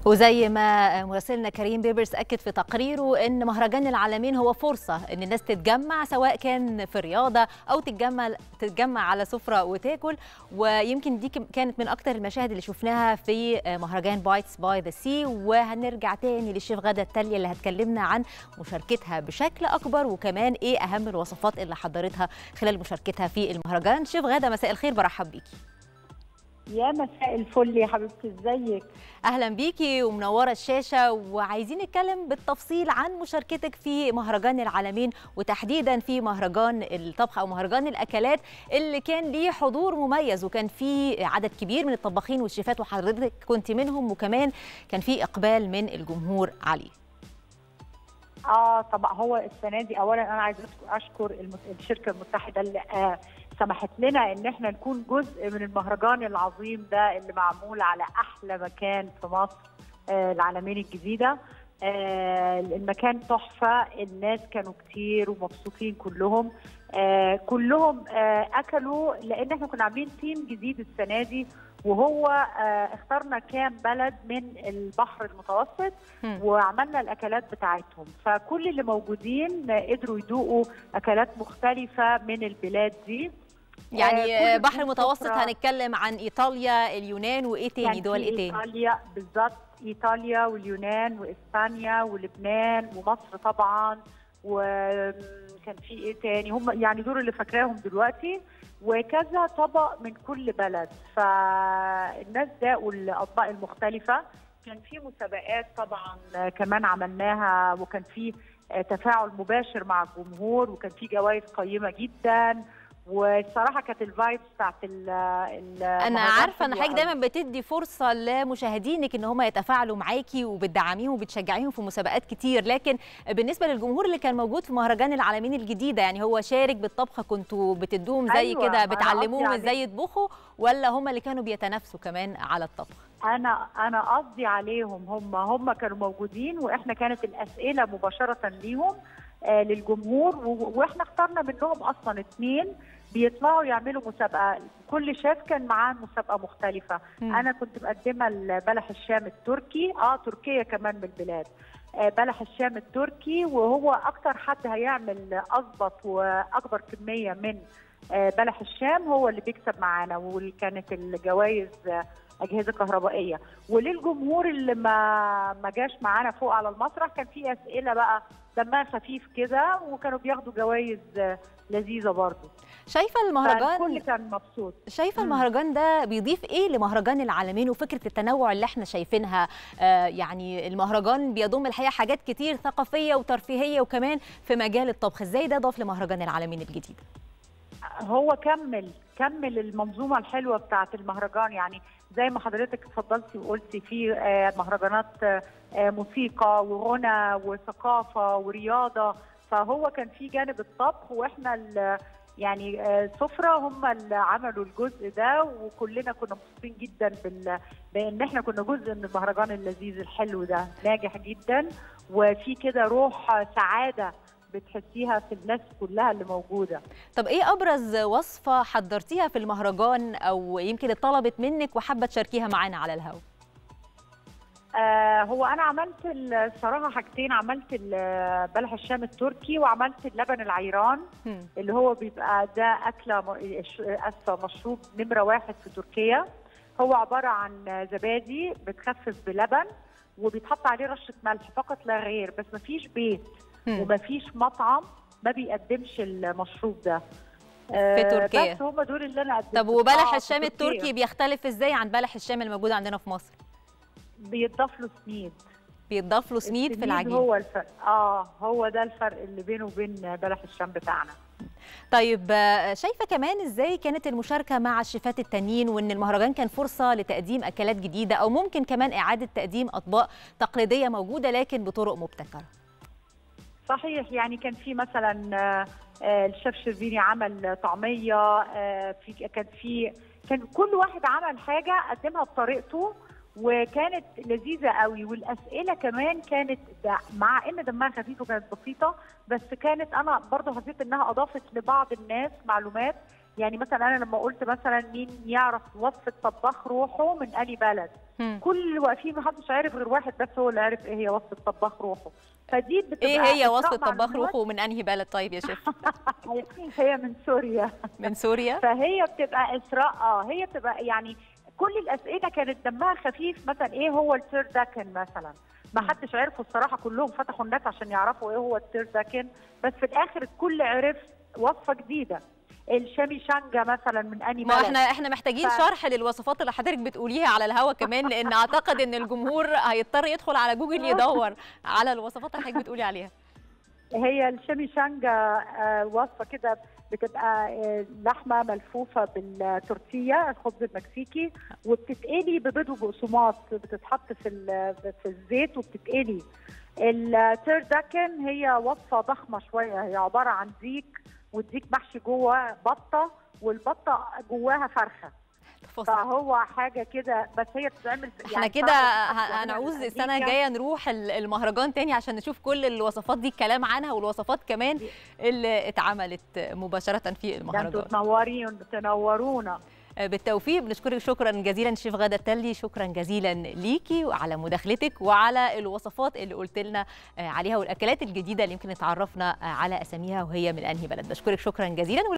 وزي ما مراسلنا كريم بيبرس اكد في تقريره ان مهرجان العالمين هو فرصه ان الناس تتجمع سواء كان في رياضه او تتجمع تتجمع على سفره وتاكل ويمكن دي كانت من اكتر المشاهد اللي شفناها في مهرجان بايتس باي ذا سي وهنرجع تاني للشيف غدا التاليه اللي هتكلمنا عن مشاركتها بشكل اكبر وكمان ايه اهم الوصفات اللي حضرتها خلال مشاركتها في المهرجان شيف غدا مساء الخير برحب بيكي يا مساء الفل يا حبيبتي ازيك اهلا بيكي ومنوره الشاشه وعايزين نتكلم بالتفصيل عن مشاركتك في مهرجان العالمين وتحديدا في مهرجان الطبخ او مهرجان الاكلات اللي كان ليه حضور مميز وكان في عدد كبير من الطباخين والشيفات وحضرتك كنت منهم وكمان كان في اقبال من الجمهور عليه اه طبعا هو السنه دي اولا انا عايزه اشكر الشركه المتحده اللي آه سمحت لنا ان احنا نكون جزء من المهرجان العظيم ده اللي معمول على احلى مكان في مصر آه العالمين الجديده آه المكان تحفه الناس كانوا كتير ومبسوطين كلهم آه كلهم آه اكلوا لان احنا كنا عاملين تيم جديد السنه دي وهو آه اخترنا كام بلد من البحر المتوسط م. وعملنا الاكلات بتاعتهم فكل اللي موجودين قدروا يدوقوا اكلات مختلفه من البلاد دي يعني آه بحر متوسط هنتكلم عن ايطاليا اليونان وايه تاني يعني دول ايه تاني ايطاليا بالظبط ايطاليا واليونان واسبانيا ولبنان ومصر طبعا وكان في ايه تاني هم يعني دول اللي فاكراهم دلوقتي وكذا طبق من كل بلد فالناس داقوا الاطباق المختلفه كان في مسابقات طبعا كمان عملناها وكان في تفاعل مباشر مع الجمهور وكان في جوائز قيمه جدا والصراحه كانت الفايبس بتاعت ال انا عارفه ان حضرتك دايما بتدي فرصه لمشاهدينك ان هم يتفاعلوا معاكي وبتدعميهم وبتشجعيهم في مسابقات كتير لكن بالنسبه للجمهور اللي كان موجود في مهرجان العالمين الجديده يعني هو شارك بالطبخ كنتوا بتدوهم زي أيوة كده بتعلموهم ازاي يطبخوا ولا هم اللي كانوا بيتنافسوا كمان على الطبخ انا انا قصدي عليهم هم هم كانوا موجودين واحنا كانت الاسئله مباشره ليهم آه للجمهور واحنا اخترنا منهم اصلا اثنين بيطلعوا يعملوا مسابقه كل شيف كان معاه مسابقه مختلفه م. انا كنت مقدمه بلح الشام التركي اه تركيا كمان من البلاد آه بلح الشام التركي وهو اكتر حد هيعمل اضبط واكبر كميه من آه بلح الشام هو اللي بيكسب معانا وكانت الجوائز آه اجهزه كهربائيه وللجمهور اللي ما ما جاش معانا فوق على المسرح كان في اسئله بقى دمها خفيف كده وكانوا بياخدوا جوائز لذيذه برضه شايفه المهرجان الكل كان مبسوط شايفه المهرجان ده بيضيف ايه لمهرجان العالمين وفكره التنوع اللي احنا شايفينها آه يعني المهرجان بيضم الحقيقه حاجات كتير ثقافيه وترفيهيه وكمان في مجال الطبخ ازاي ده ضاف لمهرجان العالمين الجديد هو كمل كمل المنظومه الحلوه بتاعه المهرجان يعني زي ما حضرتك اتفضلتي وقلتي في مهرجانات موسيقى وغنى وثقافه ورياضه فهو كان في جانب الطبخ واحنا يعني سفرة هم اللي عملوا الجزء ده وكلنا كنا مبسوطين جدا بال... بان احنا كنا جزء من المهرجان اللذيذ الحلو ده ناجح جدا وفي كده روح سعاده بتحسيها في الناس كلها اللي موجوده طب ايه ابرز وصفه حضرتيها في المهرجان او يمكن اتطلبت منك وحابه تشاركيها معانا على الهواء آه هو انا عملت الصراحه حاجتين عملت بلح الشام التركي وعملت اللبن العيران م. اللي هو بيبقى ده اكله اسفه مشروب نمره واحد في تركيا هو عباره عن زبادي بتخفف بلبن وبيتحط عليه رشه ملح فقط لا غير بس مفيش بيت ومفيش مطعم ما بيقدمش المشروب ده في تركيا بس هم دول اللي انا قدمت طب وبلح آه الشام التركي بيختلف ازاي عن بلح الشام الموجود عندنا في مصر بيتضاف له سميد بيتضاف له سميد في العجين هو الفرق اه هو ده الفرق اللي بينه وبين بلح الشام بتاعنا طيب شايفه كمان ازاي كانت المشاركه مع الشيفات التانيين وان المهرجان كان فرصه لتقديم اكلات جديده او ممكن كمان اعاده تقديم اطباق تقليديه موجوده لكن بطرق مبتكره صحيح يعني كان في مثلا الشيف شربيني عمل طعميه في كان في كان كل واحد عمل حاجه قدمها بطريقته وكانت لذيذه قوي والاسئله كمان كانت مع ان دمها خفيف وكانت بسيطه بس كانت انا برضو حسيت انها اضافت لبعض الناس معلومات يعني مثلا انا لما قلت مثلا مين يعرف وصفه طباخ روحه من اني بلد مم. كل اللي واقفين محدش عارف غير واحد بس هو اللي عارف ايه هي وصفه طباخ روحه فدي بتبقى ايه هي إسراء وصفه طباخ معلومات. روحه من انهي بلد طيب يا شيف هي- هي من سوريا من سوريا فهي بتبقى اسراء اه هي بتبقى يعني كل الاسئله كانت دمها خفيف مثلا ايه هو التيرداكن مثلا ما حدش عرفوا الصراحه كلهم فتحوا النت عشان يعرفوا ايه هو التيرداكن بس في الاخر الكل عرف وصفه جديده الشامي شانجا مثلا من اني ما بلد احنا احنا محتاجين ف- شرح للوصفات اللي حضرتك بتقوليها على الهوا كمان لان اعتقد ان الجمهور هيضطر يدخل على جوجل يدور على الوصفات اللي حضرتك بتقولي عليها هي الشامي شانجا آه، وصفه كده بتبقى آه، لحمه ملفوفه بالتورتيه الخبز المكسيكي وبتتقلي ببيض وبقسماط بتتحط في ال- في الزيت وبتتقلي التيرداكن هي وصفه ضخمه شويه هي عباره عن ديك والديك محشي جوه بطه والبطه جواها فرخه تفاصيل. فهو حاجه كده بس هي بتتعمل احنا كده ه- هنعوز السنه الجايه نروح ال- المهرجان تاني عشان نشوف كل الوصفات دي الكلام عنها والوصفات كمان اللي اتعملت مباشره في ده انتوا المهرجان تنورين تنورونا بالتوفيق بنشكرك شكرا جزيلا شيف غاده التلي شكرا جزيلا ليكي وعلى مداخلتك وعلى الوصفات اللي قلت لنا عليها والاكلات الجديده اللي يمكن اتعرفنا على اساميها وهي من انهي بلد بشكرك شكرا جزيلا